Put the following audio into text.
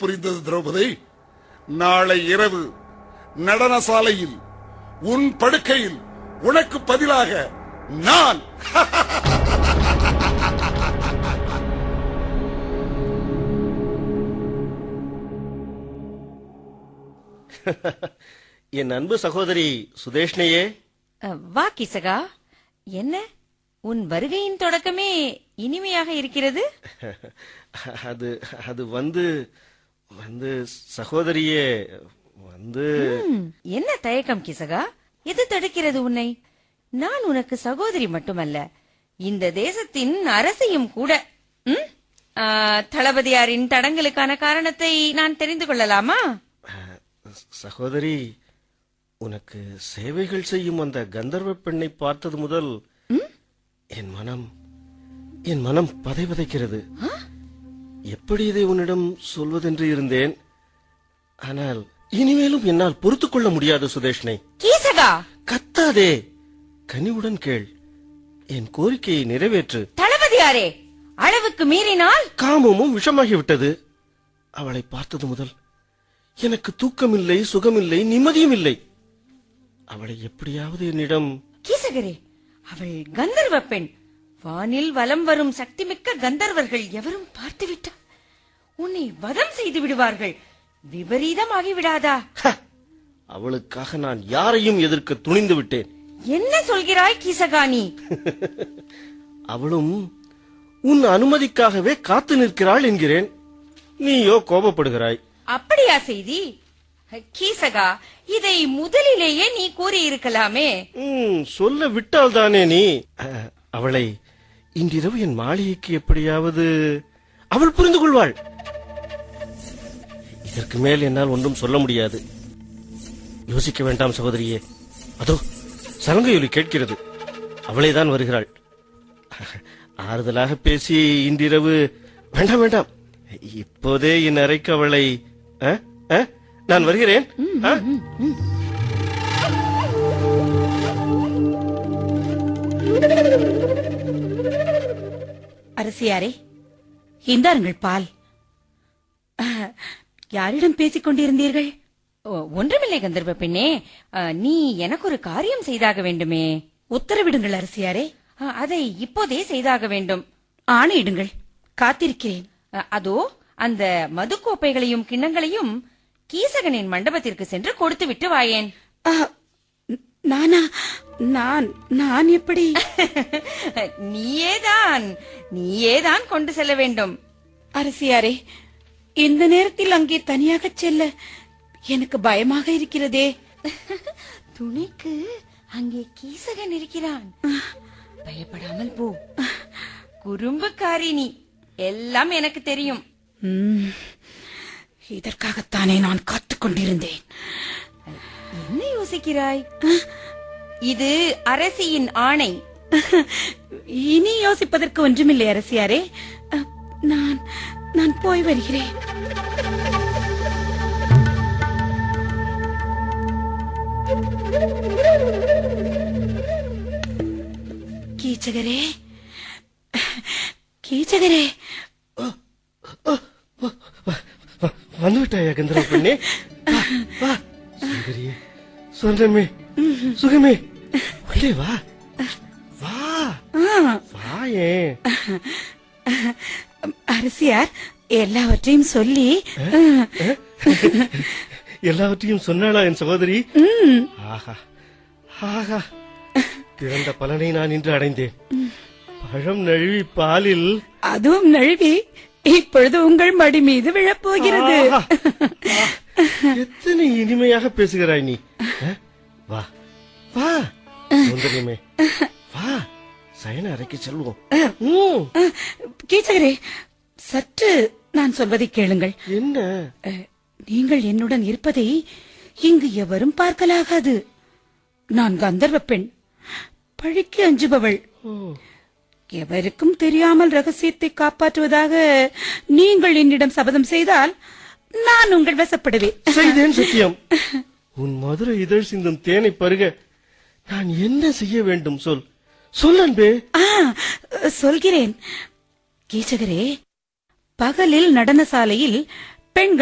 புரிந்தது திரௌபதி நாளை இரவு நடனசாலையில் உன் படுக்கையில் உனக்கு பதிலாக நான் என் அன்பு சகோதரி சுதேஷ்ணையே அ, வா கிசகா என்ன உன் வருகையின் தொடக்கமே இனிமையாக இருக்கிறது அது அது வந்து வந்து சகோதரியே வந்து ம், என்ன தயக்கம் கிசகா எது தடுக்கிறது உன்னை நான் உனக்கு சகோதரி மட்டுமல்ல இந்த தேசத்தின் அரசியும் கூட ம்? ஆ, தளபதியாரின் தடங்களுக்கான காரணத்தை நான் தெரிந்து கொள்ளலாமா அஹ், சகோதரி உனக்கு சேவைகள் செய்யும் அந்த கந்தர்வ பெண்ணை பார்த்தது முதல் என் மனம் என் மனம் பதைபதைக்கிறது எப்படி இதை உன்னிடம் சொல்வதென்று இருந்தேன் ஆனால் இனிமேலும் என்னால் பொறுத்துக் கொள்ள முடியாது சுதேஷ்னை கீசகா கத்தாதே கனிவுடன் கேள் என் கோரிக்கையை நிறைவேற்று தளபதியாரே அளவுக்கு மீறினால் காமமும் விஷமாகிவிட்டது அவளை பார்த்தது முதல் எனக்கு தூக்கமில்லை சுகமில்லை நிம்மதியும் இல்லை அவளை எப்படியாவது என்னிடம் கீசகரே அவள் கந்தர்வ பெண் வானில் வலம் வரும் சக்திமிக்க கந்தர்வர்கள் எவரும் பார்த்து விட்டால் உன்னை வதம் செய்து விடுவார்கள் விபரீதமாகி விடாதா ஹ! அவளுக்காக நான் யாரையும் எதிர்க்க துணிந்து விட்டேன் என்ன சொல்கிறாய் கீசகானி அவளும் உன் அனுமதிக்காகவே காத்து நிற்கிறாள் என்கிறேன் நீயோ கோபப்படுகிறாய் அப்படியா செய்தி கீசகா இதை முதலிலேயே நீ கூறியிருக்கலாமே ம், சொல்ல விட்டால் தானே நீ அஹ், அவளை இன்றிரவு என் மாளிகைக்கு எப்படியாவது அவள் புரிந்து கொள்வாள் இதற்கு மேல் என்னால் ஒன்றும் சொல்ல முடியாது யோசிக்க வேண்டாம் சகோதரியே அதோ சலங்கையொலி கேட்கிறது அவளேதான் வருகிறாள் ஆறுதலாக பேசி இன்றிரவு வேண்டாம் வேண்டாம் இப்போதே என் அறைக்கு அவளை அஹ், அஹ், நான் வருகிறேன் அஹ்? அரசியாரே இந்தாருங்கள் பால் அஹ், யாரிடம் பேசிக் கொண்டிருந்தீர்கள் ஓ, ஒன்றுமில்லை கந்தர்வ பெண்ணே அ, நீ எனக்கு ஒரு காரியம் செய்தாக வேண்டுமே உத்தரவிடுங்கள் அரசியாரே அ, அதை இப்போதே செய்தாக வேண்டும் ஆணையிடுங்கள் காத்திருக்கிறேன் அ, அதோ அந்த மதுக்கோப்பைகளையும் கிண்ணங்களையும் கீசகனின் மண்டபத்திற்கு சென்று கொடுத்து விட்டு வாயேன் அஹ், ந- நானா நான் நான் எப்படி நீயேதான் நீயேதான் கொண்டு செல்ல வேண்டும் அரசியாரே இந்த நேரத்தில் அங்கே தனியாக செல்ல எனக்கு பயமாக இருக்கிறதே துணிக்கு அங்கே கீசகன் இருக்கிறான் பயப்படாமல் போ குறும்புக்காரி நீ எல்லாம் எனக்கு தெரியும் ம், இதற்காகத்தானே நான் காத்துக் கொண்டிருந்தேன் என்ன யோசிக்கிறாய் இது அரசியின் ஆணை இனி யோசிப்பதற்கு ஒன்றுமில்லை அரசியாரே அஹ், நான் நான் போய் வருகிறேன் கீச்சகரே கீச்சகரே வந்து விட்டாயா கந்தர்வ பெண்ணே வா, வா சுந்தரியே சொர்ணமே சுகமே உள்ளே வா வா ஆ, வாயே அரசியார் எல்லாவற்றையும் சொல்லி அஹ், எல்லாவற்றையும் சொன்னாளா என் சகோதரி ஆஹா ஆஹா பிறந்த பலனை நான் இன்று அடைந்தேன் பழம் நழுவி பாலில் அதுவும் நழுவி இப்பொழுது உங்கள் மடி மீது விழப்போகிறது ஆஹா. எத்தனை இனிமையாக பேசுகிறாய் நீ அஹ்? வா வா சுந்தரியமே வா சயன அறைக்கு செல்வோம் ம், கீச்சகரே சற்று நான் சொல்வதை கேளுங்கள் என்ன அஹ், நீங்கள் என்னுடன் இருப்பதை இங்கு எவரும் பார்க்கலாகாது நான் கந்தர்வ பெண் பழிக்கு அஞ்சுபவள் ஓ, எவருக்கும் தெரியாமல் ரகசியத்தை காப்பாற்றுவதாக நீங்கள் என்னிடம் சபதம் செய்தால் நான் உங்கள் வசப்படுவேன் செய்தேன் சத்தியம் உன் மதுரை இதழ் சிந்தும் தேனை பருக நான் என்ன செய்ய வேண்டும் சொல் சொல் அன்பே ஆ, சொல்கிறேன் கீச்சகரே பகலில் நடனசாலையில் பெண்கள்